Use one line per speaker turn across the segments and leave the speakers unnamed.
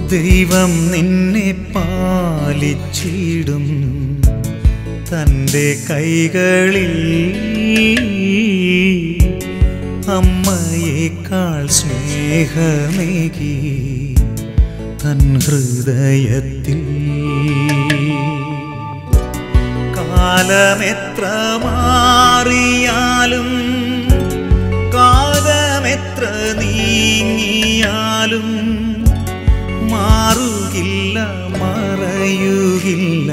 ദൈവം നിന്നെ പാലിച്ചിടും തൻ്റെ കൈകളിൽ അമ്മയേക്കാൾ സ്നേഹമേകി തൻ ഹൃദയത്തിൽ കാലമെത്ര മാറിയാലും കാലമെത്ര നീങ്ങിയാലും മാറുകില്ല മറയുകില്ല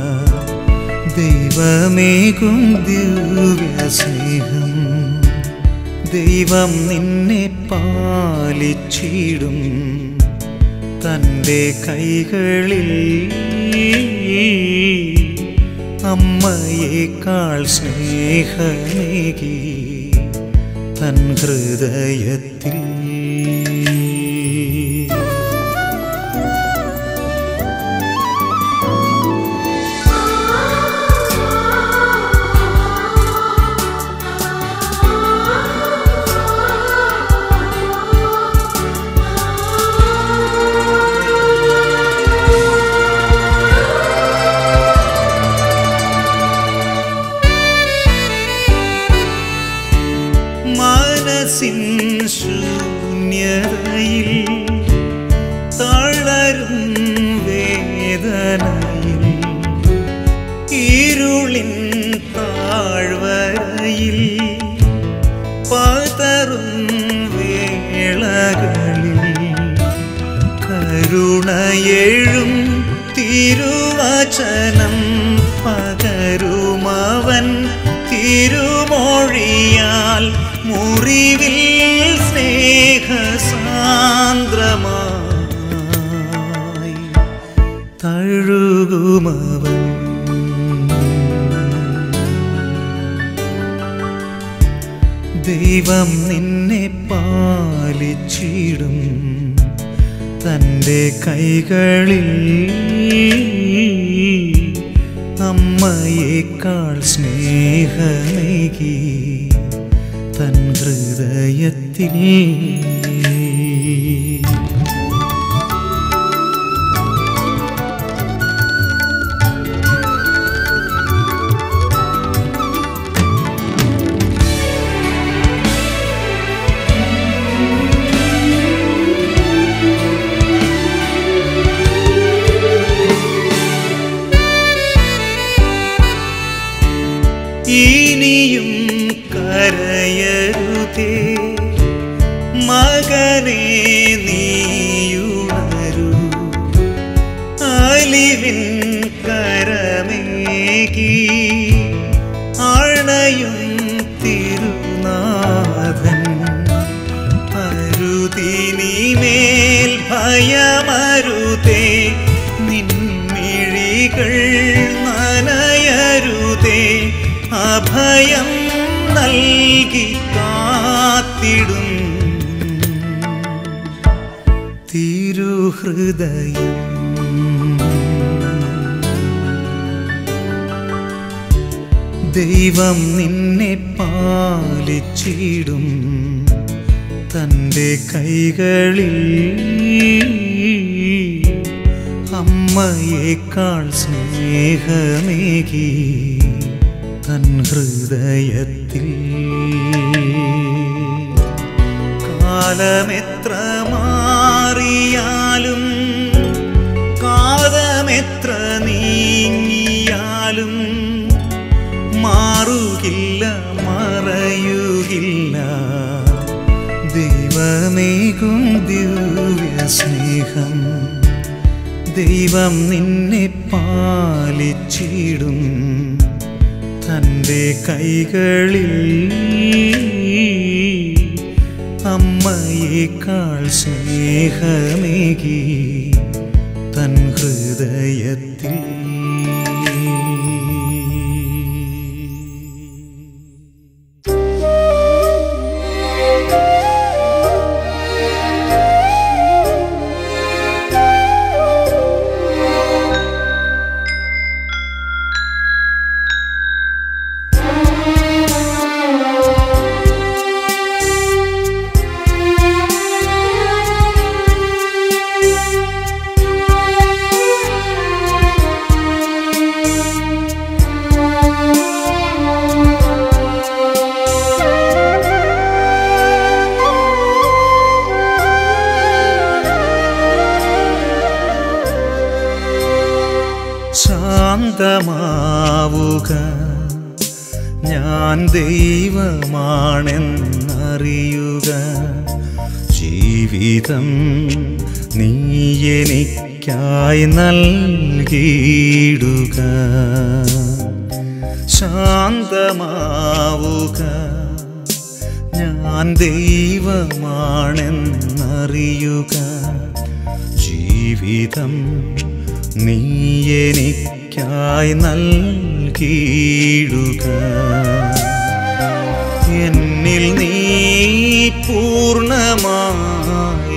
ദൈവമേകും ദിവ്യ സ്നേഹം ദൈവം നിന്നെ പാലിച്ചിടും തൻ്റെ കൈകളിൽ അമ്മയേക്കാൾ സ്നേഹമേകി തൻ ഹൃദയത്തിൽ മനസ്സിൻ ശൂന്യതയിൽ തളരും വേദനയിൽ ഇരുളിൻ താഴ്വരയിൽ പതറും വേളകളിൽ കരുണയെഴും തിരുവചനം പകരുമവൻ തിരുമൊഴിയാൽ മുറിവിൽ സ്നേഹസാന്ദ്രമായി തഴുകുമവൻ ദൈവം നിന്നെ പാലിച്ചിടും തൻ്റെ കൈകളിൽ അമ്മയേക്കാൾ സ്നേഹമേകി തൻ ഹൃദയത്തിൽ ഇനിയും കരയരുതേ മകനെ നീയുണരൂ അലിവിൻ കരമേകി അണയും തിരുനാഥൻ അരുതിനിമേൽ ഭയമരുതേ നിൻമിഴികൾ നനയരുതേ അഭയം നൽകി കാത്തിടും തിരുഹൃദയം ദൈവം നിന്നെ പാലിച്ചിടും തൻ്റെ കൈകളിൽ അമ്മയേക്കാൾ സ്നേഹമേകി തൻ ഹൃദയത്തിൽ കാലമെത്ര മാറിയാലും കാലമെത്ര നീങ്ങിയാലും മാറുകില്ല മറയുകില്ല ദൈവമേകും ദിവ്യ സ്നേഹം ദൈവം നിന്നെ പാലിച്ചിടും തൻ്റെ കൈകളിൽ അമ്മയേക്കാൾ സ്നേഹമേകി തൻ ഹൃദയത്തിൽ ഞാൻ ദൈവമാണെന്നറിയുക ജീവിതം നീ എനിക്കായി നൽകിയിടുക ശാന്തമാവുക ഞാൻ ദൈവമാണെന്നറിയുക ജീവിതം നീ എനിക്കായി നൽകിയിടുക എന്നിൽ നീ പൂർണ്ണമായി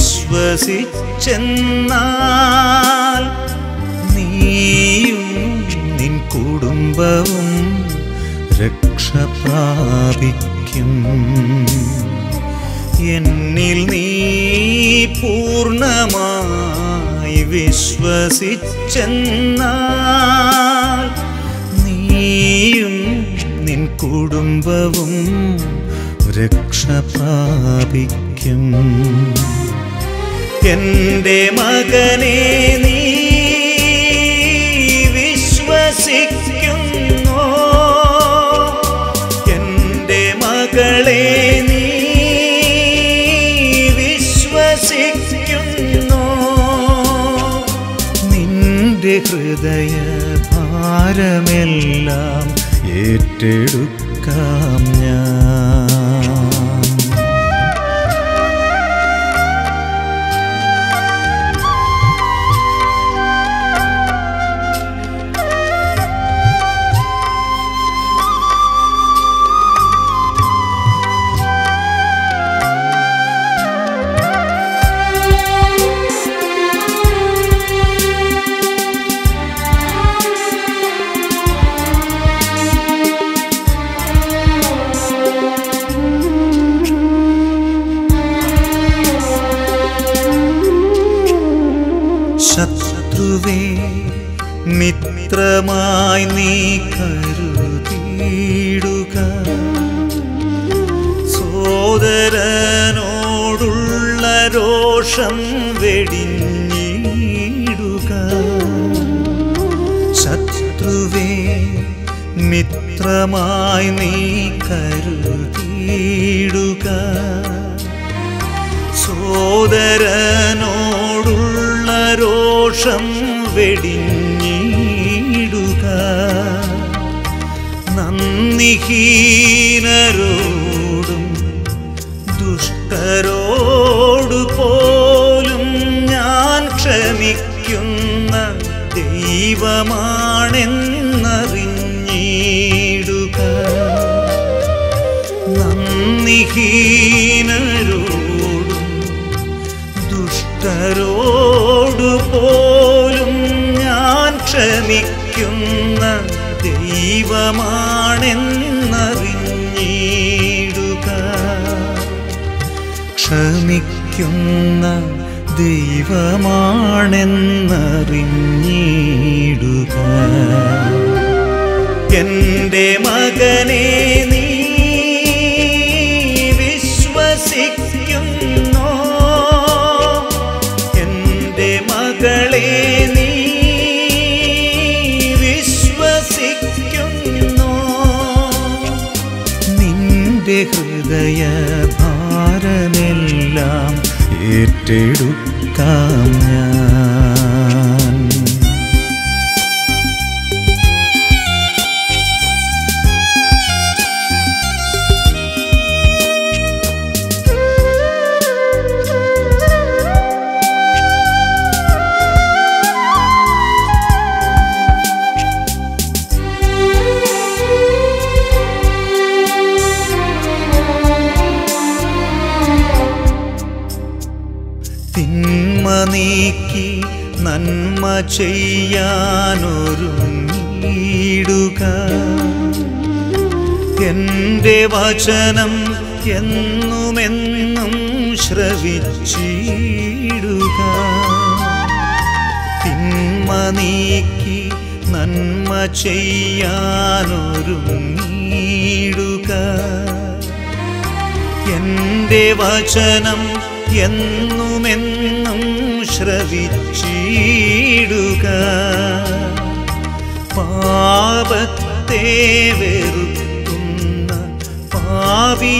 വിശ്വസിച്ചെന്നാൽ നീയും നിൻ കുടുംബവും രക്ഷ പ്രാപിക്കും എന്നിൽ നീ പൂർണ്ണമായി വിശ്വസിച്ചെന്നാൽ നീയും നിൻ കുടുംബവും രക്ഷ പ്രാപിക്കും എൻ്റെ മകനെ നീ വിശ്വസിക്കുന്നോ എൻ്റെ മകളെ നീ വിശ്വസിക്കുന്നോ നിന്റെ ഹൃദയ ഭാരമെല്ലാം ഏറ്റെടുക്കാം ഞാൻ ശത്രുവേ മിത്രമായി നീ കരുതിയിടുക സോദരനോടുള്ള രോഷം വെടിഞ്ഞിടുക ശത്രുവേ മിത്രമായി നീ കരുതിയിടുക സോദരനോടുള്ള രോഷം വെടിഞ്ഞിടുക നന്ദിഹീനരോടും ദുഷ്ടരോടു പോലും ഞാൻ ക്ഷമിക്കുന്ന ദൈവമാണെന്നറിഞ്ഞിടുക നന്ദിഹീനരോടും ദുഷ്ടരോടു പോലും ഞാൻ ക്ഷമിക്കുന്ന ദൈവമാണെന്നറിഞ്ഞിടുക ക്ഷമിക്കുന്ന ദൈവമാണെന്നറിഞ്ഞിടുക എൻ്റെ മകനെ നീ വിശ്വസിക്കുന്നോ എൻ്റെ മകളെ നീ വിശ്വസിക്കുന്നോ നിന്റെ ഹൃദയ ഭാരമെല്ലാം ഏറ്റെടുക്കാം ഞാൻ തിന്മ നീക്കി നന്മ ചെയ്യാനൊരുങ്ങിടുക എൻ്റെ വചനം എന്നുമെന്നും ശ്രവിച്ചിടുക തിന്മ നീക്കി നന്മ ചെയ്യാനൊരുങ്ങിടുക എൻ്റെ വചനം എന്നുമെന്നും ശ്രവിച്ചിടുക പാപത്തെ വെറുത്തു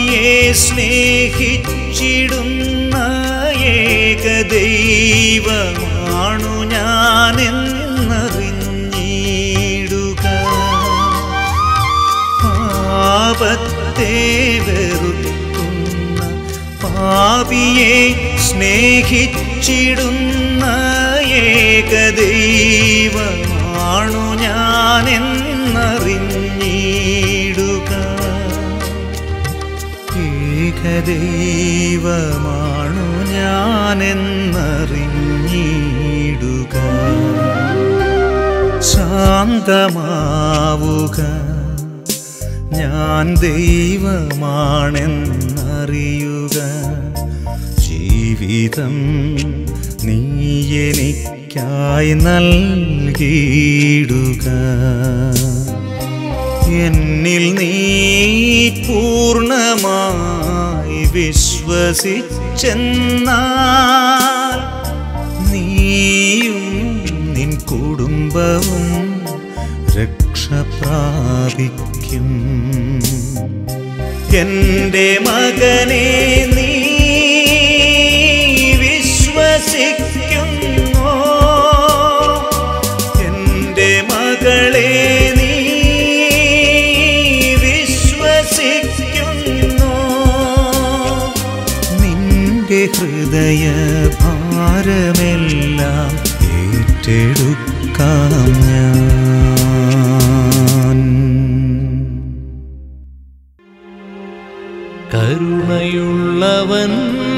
പാപിയെ സ്നേഹിച്ചിടുന്ന ഏകദൈവമാണു ഞാനെന്നറിഞ്ഞിടുക പാപത്തെ വെറുക്കുന്ന പാപിയെ സ്നേഹിച്ചിടുന്ന ഏകദൈവമാണു ഞാനെന്നറിഞ്ഞിടുക ഏകദൈവമാണു ഞാനെന്നറിഞ്ഞിടുക ശാന്തമാവുക ഞാൻ ദൈവമാണെന്നറിയുക ജീവിതം നീ എനിക്കായി നൽകിയിടുക എന്നിൽ നീ പൂർണ്ണമായി വിശ്വസിച്ചെന്നാൽ നീയും നിൻ കുടുംബവും രക്ഷ പ്രാപിക്കും എൻ്റെ മകനെ നീ വിശ്വസിക്കുന്നോ എൻ്റെ മകളെ നീ വിശ്വസിക്കുന്നോ നിന്റെ ഹൃദയ ഭാരമെല്ലാം ഏറ്റെടുക്കാം ഞാൻ
കരുണയുള്ളവൻ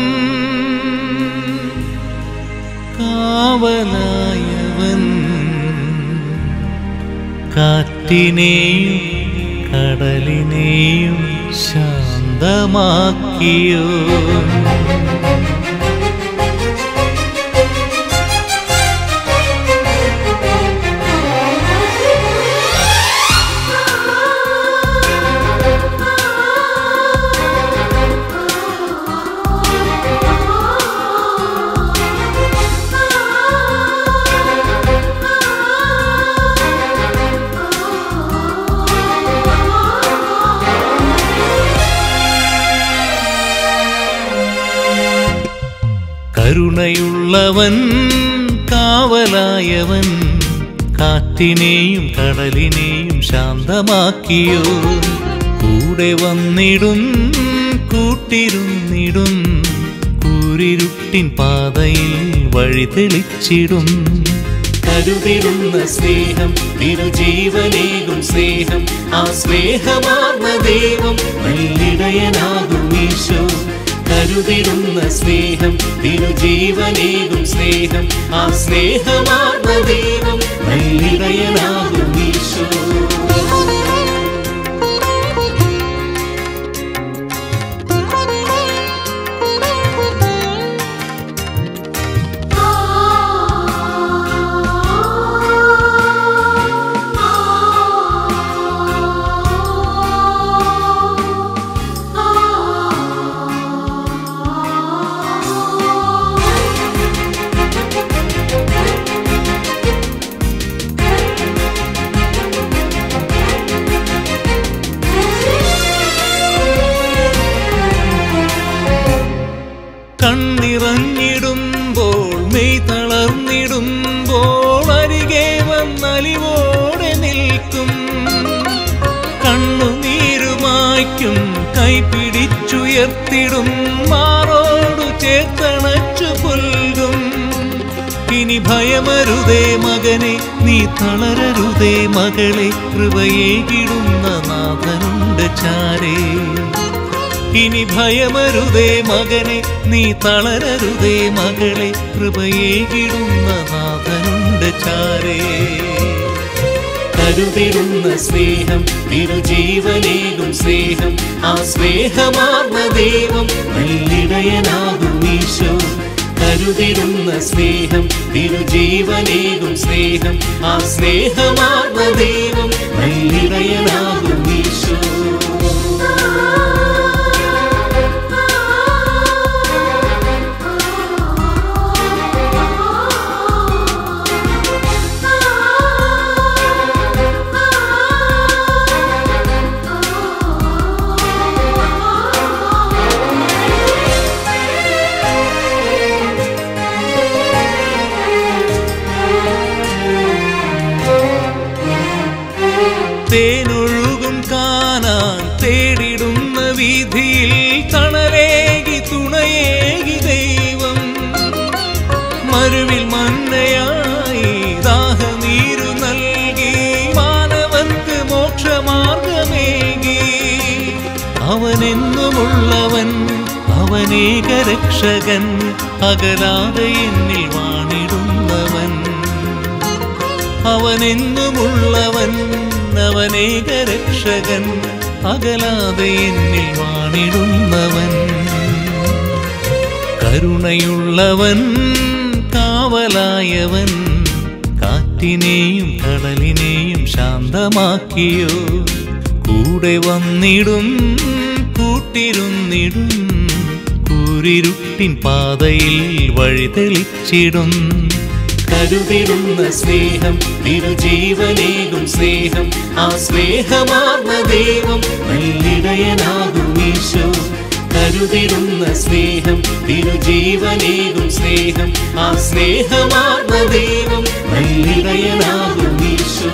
കാവലായവൻ കാറ്റിനെയും കടലിനെയും ശാന്തമാക്കിയോ കരുണയുള്ളവൻ കാവലായവൻ കാറ്റിനെയും കടലിനെയും ശാന്തമാക്കിയോ കൂടെ വന്നിടും കൂട്ടിരുന്നിടും കൂരിരുട്ടിൻ പാതയിൽ വഴി തെളിച്ചിടും കരുതിടുന്ന സ്നേഹം തിരുജീവനേകും സ്നേഹം ആ സ്നേഹമാർന്ന ദൈവം നല്ലിടയനാകും ഈശോ കരുതിടുന്ന സ്നേഹം തിരുജീവനേകും സ്നേഹം ആ സ്നേഹമാർന്ന ദൈവം നല്ലിടയനാകും ഈശോ കണ്ണിറഞ്ഞിടുമ്പോൾ മെയ് തളർന്നിടുമ്പോൾ അരികെ വന്നലിവോടെ നിൽക്കും കണ്ണുനീരുമായ്ക്കും കൈപിടിച്ചുയർത്തിടും മാറോടു ചേർത്തണച്ചു പുൽകും ഇനി ഭയമരുതേ മകനെ നീ തളരരുതേ മകളെ കൃപയേകിടുന്ന നാഥനുണ്ട് ചാരേ ഇനി ഭയമരുതേ മകനെ നീ തളരരുതേ മകളെ കൃപയേകിടുന്ന നാഥനുണ്ട് ചാരേ കരുതിടുന്ന സ്നേഹം തിരുജീവനേകും സ്നേഹം ആ സ്നേഹമാർന്ന ദൈവം നല്ലിടയനാകും ഈശോ കരുതിടുന്ന സ്നേഹം തിരുജീവനേകും സ്നേഹം ആ സ്നേഹമാർന്ന ദൈവം നല്ലിടയനാകും ഈശോ
Ah
അവനെന്നുമുള്ളവൻ അവനേക രക്ഷകൻ അകലാതെ എന്നിൽ വാണിടുന്നവൻ അവനെന്നുമുള്ളവൻ അവനേക രക്ഷകൻ അകലാതെ എന്നിൽ വാണിടുന്നവൻ കരുണയുള്ളവൻ കാവലായവൻ കാറ്റിനെയും കടലിനെയും ശാന്തമാക്കിയോ കൂടെ വന്നിടും കൂട്ടിരുന്നിടും കൂരിരുട്ടിൻ പാതയിൽ വഴി തെളിച്ചിടും കരുതിടുന്ന സ്നേഹം തിരുജീവനേകും സ്നേഹം ആ സ്നേഹമാർന്ന ദൈവം നല്ലിടയനാകും ഈശോ കരുതിടുന്ന സ്നേഹം തിരുജീവനേകും സ്നേഹം ആ സ്നേഹമാർന്ന ദൈവം നല്ലിടയനാകും ഈശോ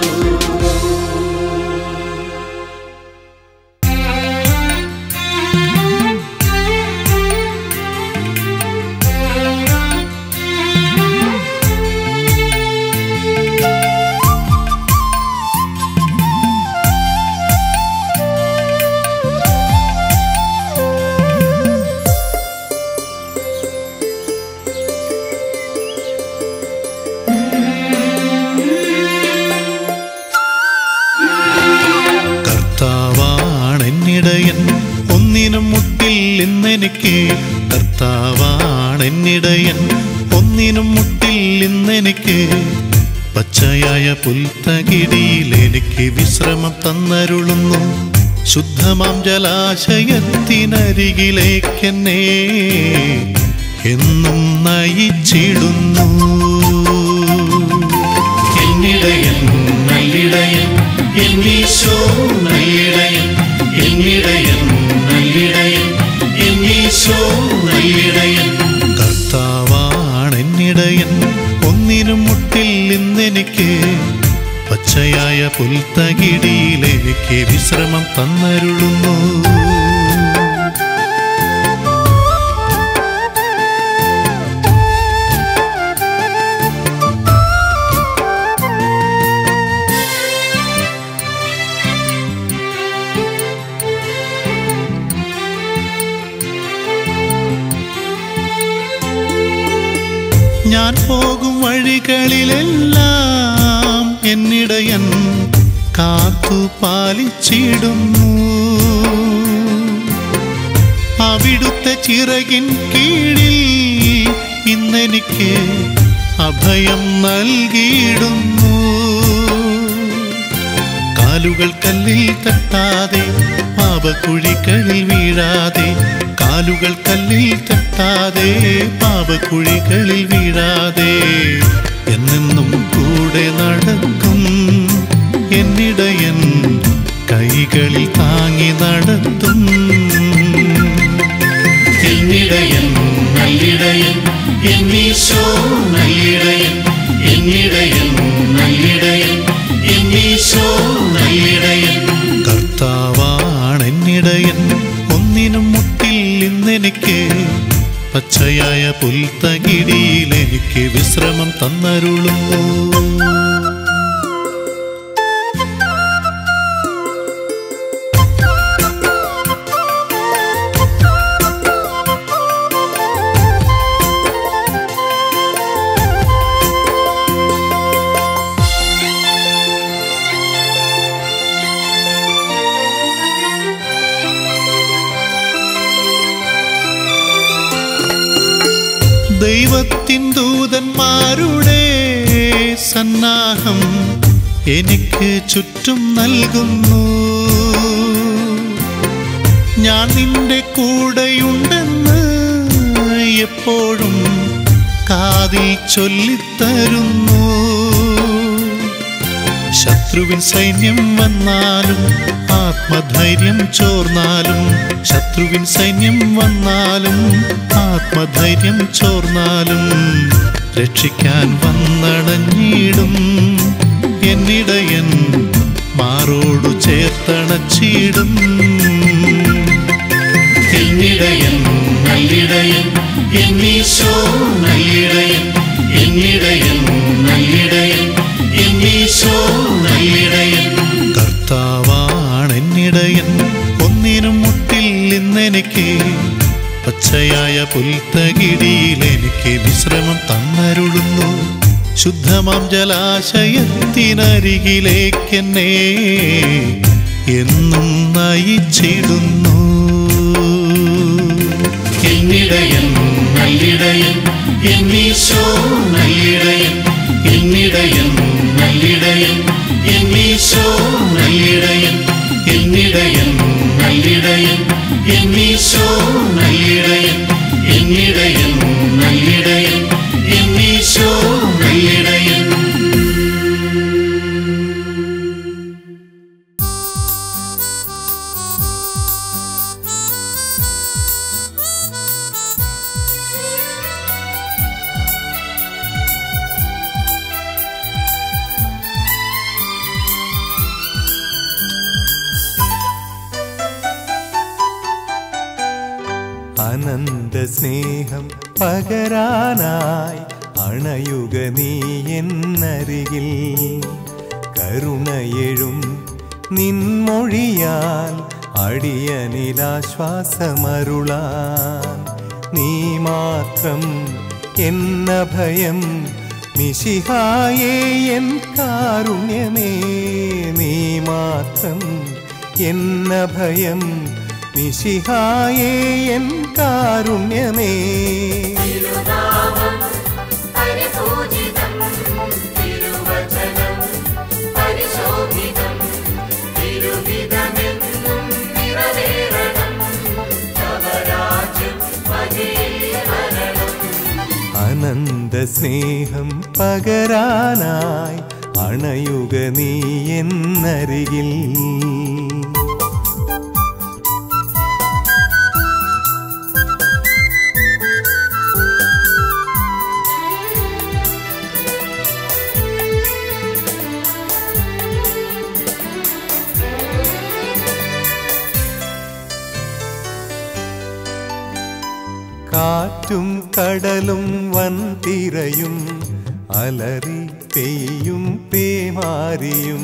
കർത്താവാണെന്നിടയൻ ഒന്നിനും മുട്ടിൽ ഇന്നെനിക്ക് കർത്താവാണെന്നിടയൻ ഒന്നിനും മുട്ടിൽ ഇന്നെനിക്ക് പച്ചയായ പുൽത്തകിടിയിൽ എനിക്ക് വിശ്രമം തന്നരുളുന്നു ശുദ്ധമാം ജലാശയത്തിനരികിലേക്കെന്നെ എന്നും നയിച്ചിടുന്നു എന്നിടയൻ നല്ലിടയൻ എന്നീശോ നല്ലിടയൻ എന്നിടയൻ നല്ലിടയൻ എന്നീശോ നല്ലിടയൻ കർത്താവാണെന്നിടയൻ ഒന്നിനും മുട്ടിൽ ഇന്നെനിക്ക് പച്ചയായ പുൽത്തകിടിയിൽ എനിക്ക് വിശ്രമം തന്നരുളുന്നു ഞാൻ പോകും വഴികളിലെല്ലാം എന്നിടയൻ കാത്തു പാലിച്ചിടുന്നു അവിടുത്തെ ചിറകിൻ കീഴിൽ ഇന്നെനിക്ക് അഭയം നൽകിയിടുന്നു കാലുകൾ കല്ലിൽ തട്ടാതെ പാപക്കുഴികളിൽ വീഴാതെ കാലുകൾ കല്ലിൽ തട്ടാതെ പാപക്കുഴികളിൽ വീഴാതെ എന്നെന്നും കൂടെ നടക്കും എന്നിടയൻ കൈകളിൽ താങ്ങി നടത്തും എന്നിടയൻ നല്ലിടയൻ എന്നീശോ നല്ലിടയൻ എന്നിടയൻ നല്ലിടയൻ എന്നീശോ നല്ലിടയൻ കർത്താവാണെന്നിടയൻ ഒന്നിനും മുട്ടിൽ ഇന്നെനിക്ക് പച്ചയായ പുൽത്തകിടിയിൽ എനിക്ക് വിശ്രമം തന്നരുളുന്നു ദൈവത്തിൻ ദൂതന്മാരുടെ സന്നാഹം എനിക്ക് ചുറ്റും നൽകുന്നു ഞാൻ നിന്റെ കൂടെയുണ്ടെന്ന് എപ്പോഴും കാതിൽ ചൊല്ലിത്തരുന്നു ശത്രുവിൻ സൈന്യം വന്നാലും ആത്മധൈര്യം ചോർന്നാലും ശത്രുവിൻ സൈന്യം വന്നാലും ആത്മധൈര്യം ചോർന്നാലും രക്ഷിക്കാൻ വന്നടഞ്ഞിടും എന്നിടയൻ മാറോടു ചേർത്തണച്ചിടും എന്നിടയൻ നല്ലിടയൻ എന്നീശോ നല്ലിടയൻ എന്നിടയൻ നല്ലിടയൻ എന്നീശോ നല്ലിടയൻ കർത്താവാണെന്നിടയൻ എന്നിടയൻ ഒന്നിനും മുട്ടിൽ ഇന്നെനിക്ക് പച്ചയായ പുൽത്തകിടിയിൽ എനിക്ക് വിശ്രമം തന്നരുളുന്നു ശുദ്ധമാം ജലാശയത്തിനരികിലേക്കെന്നെ എന്നും നയിച്ചിടുന്നു എന്നിടയൻ നല്ലിടയൻ എന്നീശോ നല്ലിടയൻ എന്നിടയൻ നല്ലിടയൻ എന്നീശോ നല്ലിടയൻ എന്നിടയൻ നല്ലിടയൻ എന്നീശോ നല്ലിടയൻ എന്നിടയൻ നല്ലിടയൻ എന്നീശോ നല്ലിടയൻ
അനന്ത സ്നേഹം പകരാനായി അണയുക നീ എന്നരികിൽ കരുണയെഴും നിൻമൊഴിയാൽ അടിയനിലാശ്വാസമരുളാൻ നീ മാത്രം എന്ന ഭയം മിശിഹായേ എൻ കാരുണ്യമേ നീ മാത്രം എന്ന ഭയം മിശിഹായേ എൻ കാരുണ്യമേ
തിരുനാമം പരിപൂജിതം തിരുവചനം പരിശോഭിതം തിരുവിധമെന്നും നിറവേറണം തവരാജ്യം മതിയിൽ വരണം
അനന്ത സ്നേഹം പകരാനായി അണയുക നീ എന്നരികിൽ കാറ്റും കടലും വൻതിരയും അലറി പെയ്യും പേമാരിയും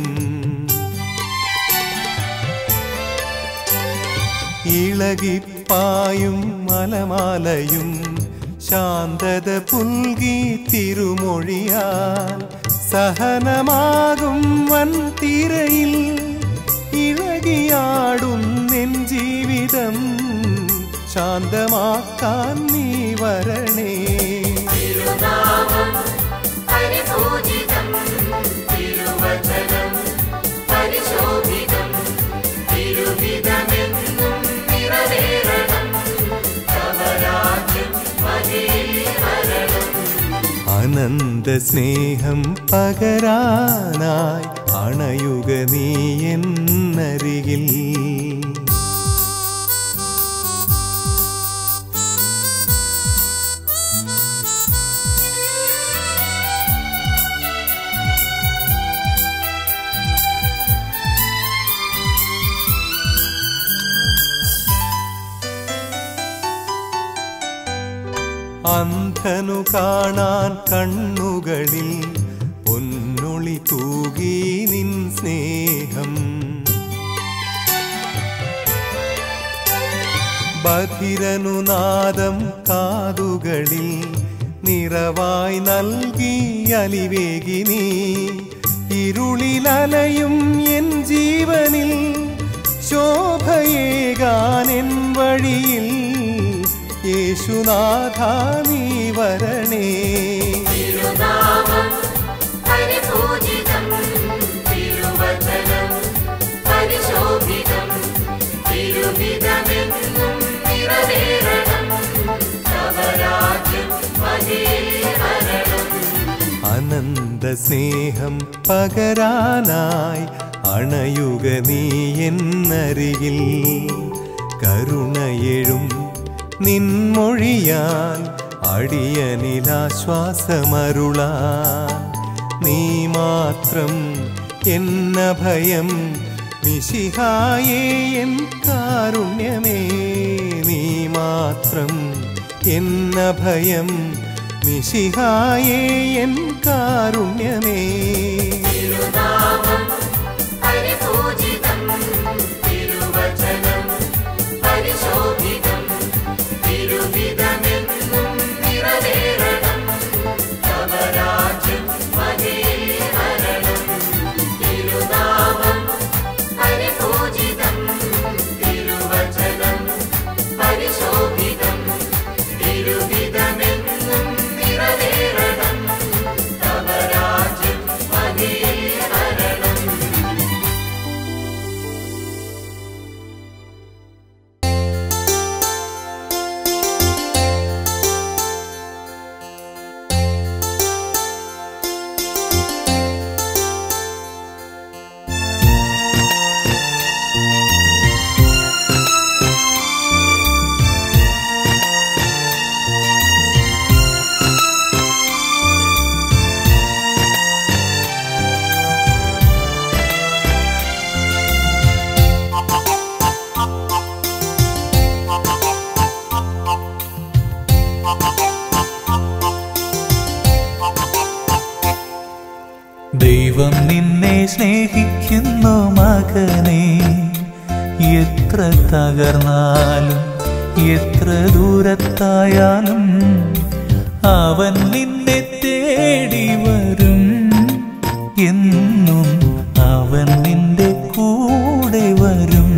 ഇളകിപ്പായും മലമാലയും ശാന്തത പുൽകി തിരുമൊഴിയാൽ സഹനമാകും വൻതിരയിൽ ഇളകിയാടുന്നെൻ ജീവിതം ശാന്തമാക്കാൻ നീ വരണേ
തിരുനാമം പരിപൂജിതം തിരുവചനം പരിശോഭിതം തിരുവിധമെന്നും നിറവേറണം തവരാജ്യം മതിയിൽ വരണം
അനന്ത സ്നേഹം പകരാനായി അണയുക നീ എന്നരികിൽ അന്ധനു കാണാൻ കണ്ണുകളിൽ പൊന്നൊളി തൂകി നിൻ സ്നേഹം ബധിരനു നാദം കാതുകളിൽ നിറവായി നൽകി അലിവേഗിനി ഇരുളിലലയും എൻ ജീവനിൽ ശോഭയേകാൻ എൻ വഴിയിൽ യേശുനാഥ നീ വരണേ
തിരുനാമം പരിപൂജിതം തിരുവചനം പരിശോഭിതം തിരുവിധമെന്നും നിറവേറണം തവരാജ്യം മതിയിൽ വരണം
അനന്ത സ്നേഹം പകരാനായി അണയുക നീ എന്നരികിൽ കരുണയെഴും നിൻമൊഴിയാൽ അടിയനിലാശ്വാസമരുളാൻ നീ മാത്രം എന്ന ഭയം മിശിഹായേ എൻ കാരുണ്യമേ നീ മാത്രം എന്ന ഭയം മിശിഹായേ എൻ കാരുണ്യമേ
തിരുനാമം പരിപൂജിതം തിരുവചനം
സ്നേഹിക്കുന്നു മകനെ എത്ര തകർന്നാലും എത്ര ദൂരത്തായാലും അവൻ നിന്നെ തേടി വരും എന്നും അവൻ നിന്റെ കൂടെ വരും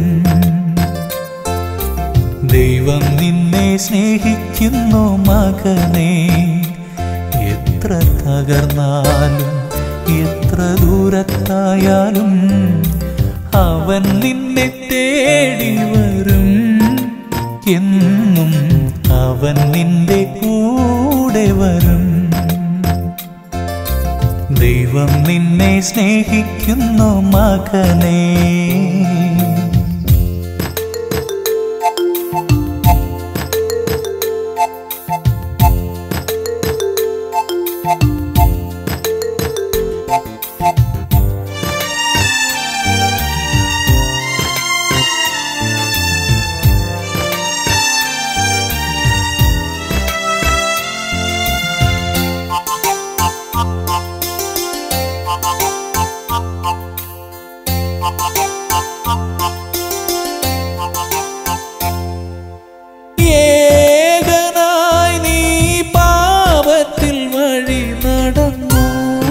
ദൈവം നിന്നെ സ്നേഹിക്കുന്നു മകനെ എത്ര തകർന്നാലും എത്ര ദൂരത്തായാലും അവൻ നിന്നെ തേടി വരും എന്നും അവൻ നിന്റെ കൂടെ വരും ദൈവം നിന്നെ സ്നേഹിക്കുന്നു മകനേ ഏകനായി നീ പാപത്തിൽ വഴി നടന്നു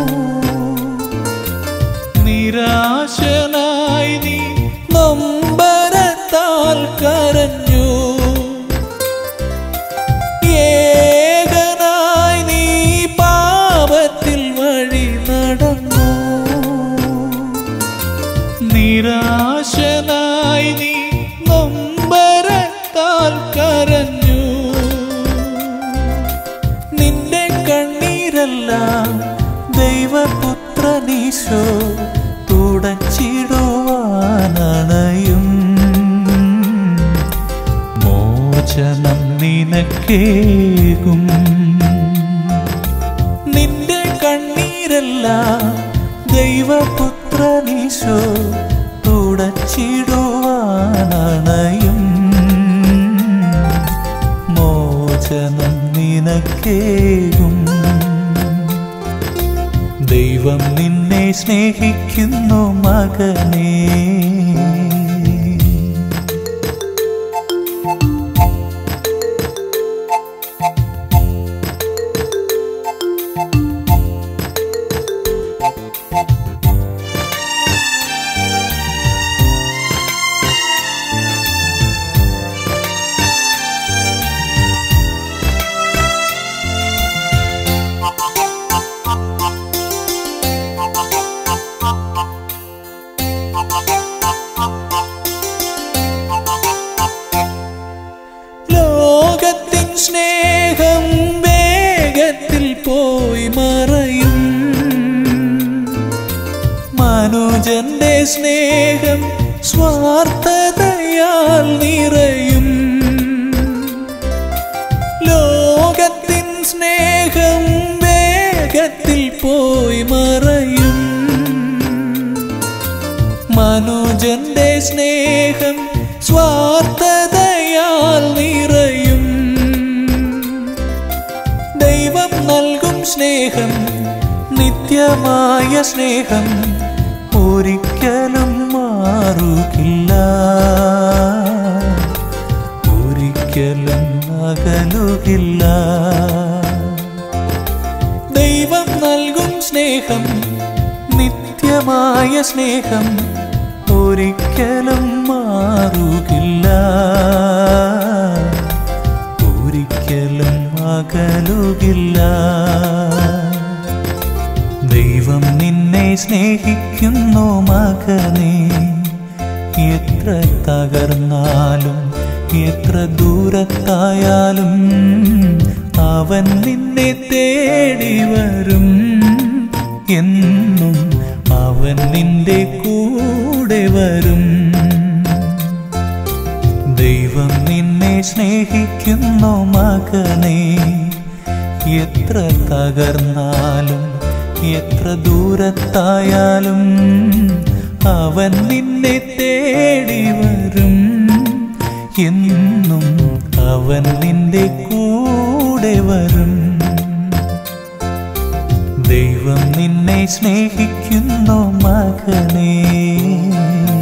നിരാശനായി നീ നൊമ്പരത്താൽ കരഞ്ഞു ഏകനായി നീ പാപത്തിൽ വഴി നടന്നു നിരാശനായി നീ നൊമ്പരത്താൽ കരഞ്ഞു നിന്റെ കണ്ണീരെല്ലാം ദൈവപുത്രനീശോ തുടച്ചിടുവാനണയും മോചനം നിനക്കേകും നിന്റെ കണ്ണീരെല്ലാം ദൈവപുത്രനീശോ തുടച്ചിടുവാനണയും മോചനം നിനക്കേകും ദൈവം നിന്നെ സ്നേഹിക്കുന്നു മകനേ ലോകത്തിൻ സ്നേഹം വേഗത്തിൽ പോയി മറയും മനുജന്റെ സ്നേഹം സ്വാർത്ഥതയാൽ നിറയും ലോകത്തിൻ സ്നേഹം വേഗത്തിൽ പോയി മറയും മനുജന്റെ സ്നേഹം സ്വാർത്ഥതയാൽ നിറയും ദൈവം നൽകും സ്നേഹം നിത്യമായ സ്നേഹം ഒരിക്കലും മാറുകില്ല ഒരിക്കലും അകലുകില്ല ദൈവം നൽകും സ്നേഹം നിത്യമായ സ്നേഹം ഒരിക്കലും മാറുകില്ല ഒരിക്കലും അകലുകില്ല ദൈവം നിന്നെ സ്നേഹിക്കുന്നു മകനെ എത്ര തകർന്നാലും എത്ര ദൂരത്തായാലും അവൻ നിന്നെ തേടി വരും എന്നും അവൻ നിന്റെ കൂടെ വരും ദൈവം നിന്നെ സ്നേഹിക്കുന്നു മകനെ എത്ര തകർന്നാലും എത്ര ദൂരത്തായാലും അവൻ നിന്നെ തേടി വരും എന്നും അവൻ നിന്റെ കൂടെ വരും ദൈവം ദൈവം നിന്നെ സ്നേഹിക്കുന്നു മകനേ